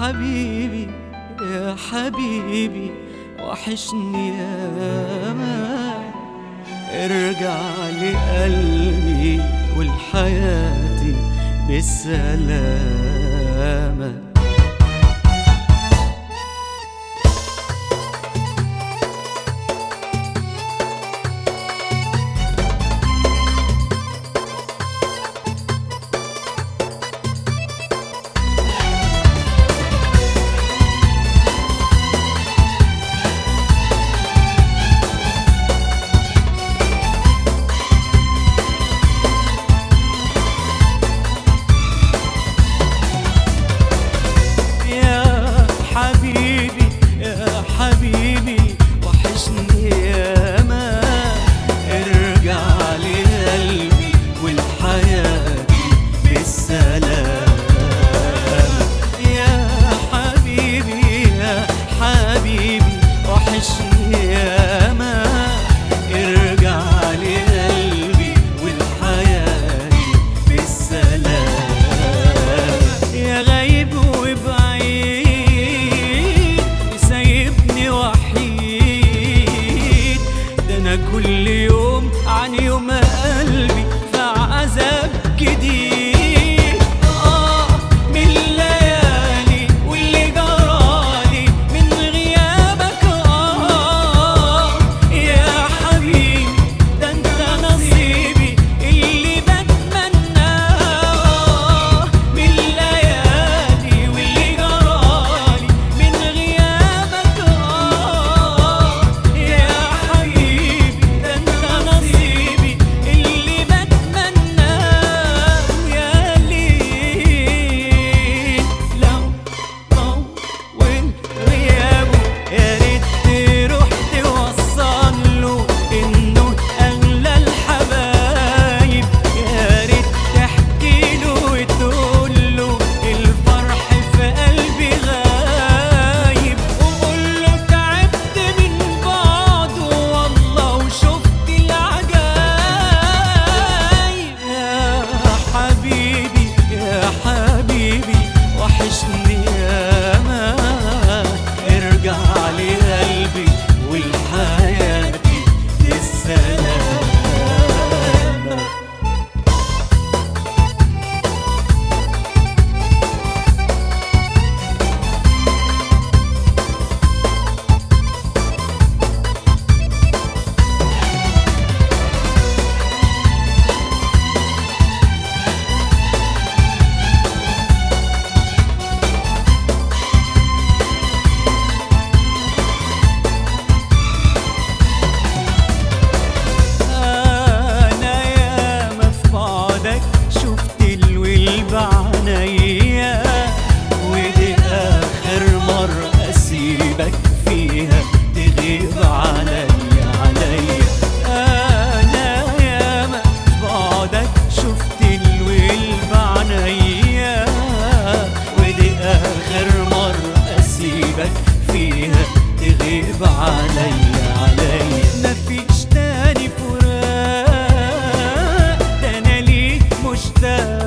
حبيبي يا حبيبي وحشني يا ما ارجع لقلبي ولحياتي بالسلامه يا حبيبي يا حبيبي وحشني يا ما ارجع لقلبي ولحياتي بالسلام يا حبيبي يا حبيبي وحشني يا ما ارجع لقلبي ولحياتي بالسلام يا غايب وبعيد سايبني وحيد ده انا كل يوم عن يوم قلبي في عذاب جديد اه من الليالي واللي جرالي من غيابك اه يا حبيبي ده انت نصيبي اللي بتمناه من الليالي واللي جرالي من غيابك اه يا حبيبي ده انت نصيبي اللي بتمناه يا ليل لو طول غيابه يا ريت تروح توصل له انه اغلى الحبايب يا ريت تحكي له وتقول له الفرح في قلبي غايب وقول له تعبت من بعده والله وشفت العجايب يا حبيبي يا حبيبي وحشني يا ما ارجع لقلبي ولحياتي بالسلامة أنا ياما في بعدك شفت الويل بعنايا ودي آخر مرة أسيبك فيها تغيب عليا عليا أنا ياما في بعدك شفت الويل بعنايا ودي آخر مرة أسيبك فيها تغيب عليا عليا مفيش تاني فراق ده أنا ليك مشتاق